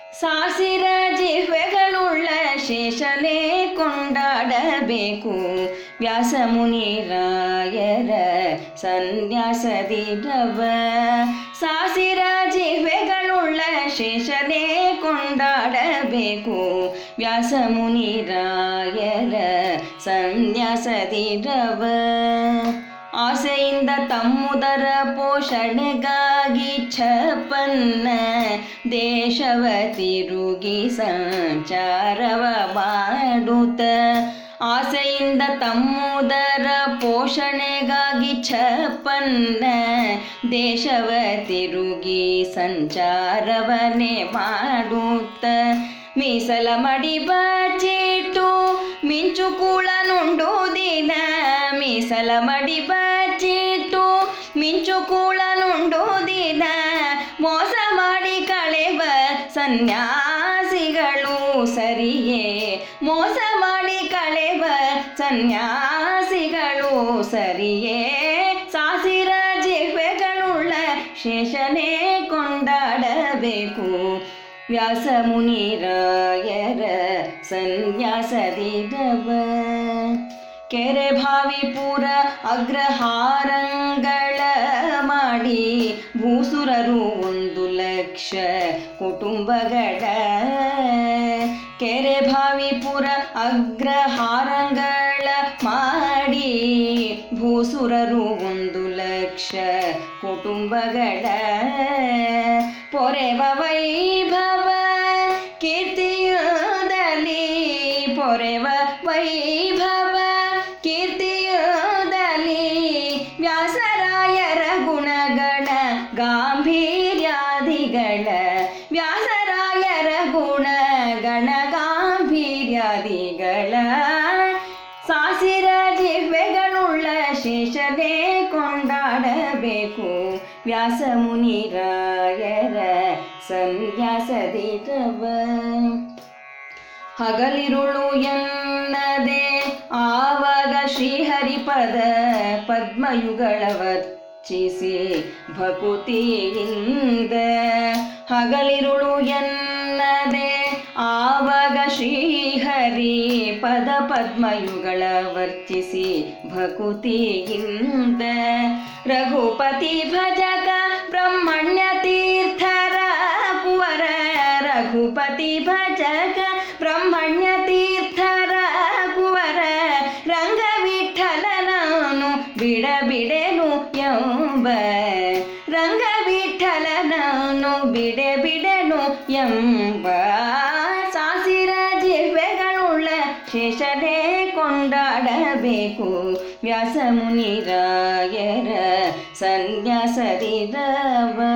ಸಾಸಿರ ಜಿಹ್ವೆಗಳುಳ್ಳ ಶೇಷನೇ ಕೊಂಡಾಡಬೇಕು ವ್ಯಾಸ ಮುನಿರಾಯರ ಸನ್ಯಾಸದಿರವ ಸಾಸಿರ ಜಿಹ್ವೆಗಳುಳ್ಳ ಶೇಷನೇ ಕೊಂಡಾಡಬೇಕು ವ್ಯಾಸ ಮುನಿರಾಯರ ಸನ್ಯಾಸದಿರವ ಆಸೆಯಿಂದ ತಮ್ಮುದರ ಪೋಷಣೆಗಾಗಿ ಛಪನ್ನ ದೇಶವ ತಿರುಗಿ ಸಂಚಾರವ ಮಾಡುತ್ತ ಆಸೆಯಿಂದ ತಮ್ಮುದರ ಪೋಷಣೆಗಾಗಿ ಛಪನ್ನ ದೇಶವ ತಿರುಗಿ ಸಂಚಾರವನ್ನೇ ಮಾಡುತ್ತ ಮೀಸಲ ಮಡಿ ಬಚ್ಚಿಟ್ಟು ಮಿಂಚು ಕೂಳ ನುಂಡು ದಿನ ಮೀಸಲ ಮಡಿ ಬಚ್ಚಿಟ್ಟು ಮಿಂಚು ಕೂಳ ನುಂಡು ದಿನ ಮೋಸ ಮಾಡಿ ಕಳೆವ ಸನ್ಯಾಸಿಗಳು ಸರಿಯೇ ಮೋಸ ಮಾಡಿ ಕಳೆವ ಸನ್ಯಾಸಿಗಳು ಸರಿಯೇ ಸಾಸಿರ ಜಿಹ್ವೆಗಳುಳ್ಳ ಶೇಷನೇ ಕೊಂಡಾಡಬೇಕು ವ್ಯಾಸ ಮುನಿರಾಯರ ಸನ್ಯಾಸದಿರವ ಕೆರೆ ಭಾವಿ ಪೂರ ಅಗ್ರಹಾರಂಗಳ ಮಾಡಿ ಭೂಸುರರು ಒಂದು ಲಕ್ಷ ಕುಟುಂಬಗಳ ಕೆರೆ ಭಾವಿ ಪುರ ಅಗ್ರಹಾರಂಗಳ ಮಾಡಿ ಭೂಸುರರು ಒಂದು ಲಕ್ಷ ಕುಟುಂಬಗಳ ಪೊರೆವ ವೈಭವ ಕೀರ್ತಿಯುದಲ್ಲಿ ಪೊರೆವ ವೈಭವ ಕೀರ್ತಿಯುದಲ್ಲಿ ವ್ಯಾಸರಾಯರ ಗುಣಗಣ ಗಾಂಭೀರ್ಯಾದಿಗಳ ವ್ಯಾಸರಾಯರ ಗುಣಗಣ ಗಾಂಭೀರ್ಯಾದಿಗಳ ಸಾಸಿರ ಜಿಹ್ವೆಗಳುಳ್ಳ ಶೇಷವೇ ಕೊಂಡಾಡಬೇಕು ವ್ಯಾಸ ಮುನಿರಾಯರ ಸನ್ಯಾಸದಿರವ ಹಗಲಿರುಳು ಎನ್ನದೆ ಆವಾಗ ಶ್ರೀಹರಿಪದ ಪದ್ಮಯುಗಳ ವರ್ಚಿಸಿ ಭಕುತಿಯಿಂದ ಹಗಲಿರುಳು ಎನ್ನದೆ ಆವಾಗ ಶ್ರೀಹರಿ ಪದ ಪದ್ಮಯುಗಳ ವರ್ಚಿಸಿ ಭಕುತಿಯಿಂದ ರಘುಪತಿ ಭಜಕ ಬ್ರಹ್ಮಣ್ಯ ತೀರ್ಥರ ಕುವರ ರಘುಪತಿ ಭಜಕ ಬ್ರಹ್ಮಣ್ಯ ತೀರ್ಥರ ಕುವರ ರಂಗ ವಿಠಲನನು ಬಿಡ ಬಿಡೆನು ಎಂಬ ರಂಗ ವಿಠಲನನು ಬಿಡೆ ಬಿಡೆನು ಎಂಬ ಸಾಸಿರ ಜಿಹ್ವೆಗಳುಳ್ಳ ಶೇಷನೇ ಕೊಂಡಾಡಬೇಕು ವ್ಯಾಸ ಮುನಿರಾಯರ ಸನ್ಯಾಸರಿರವ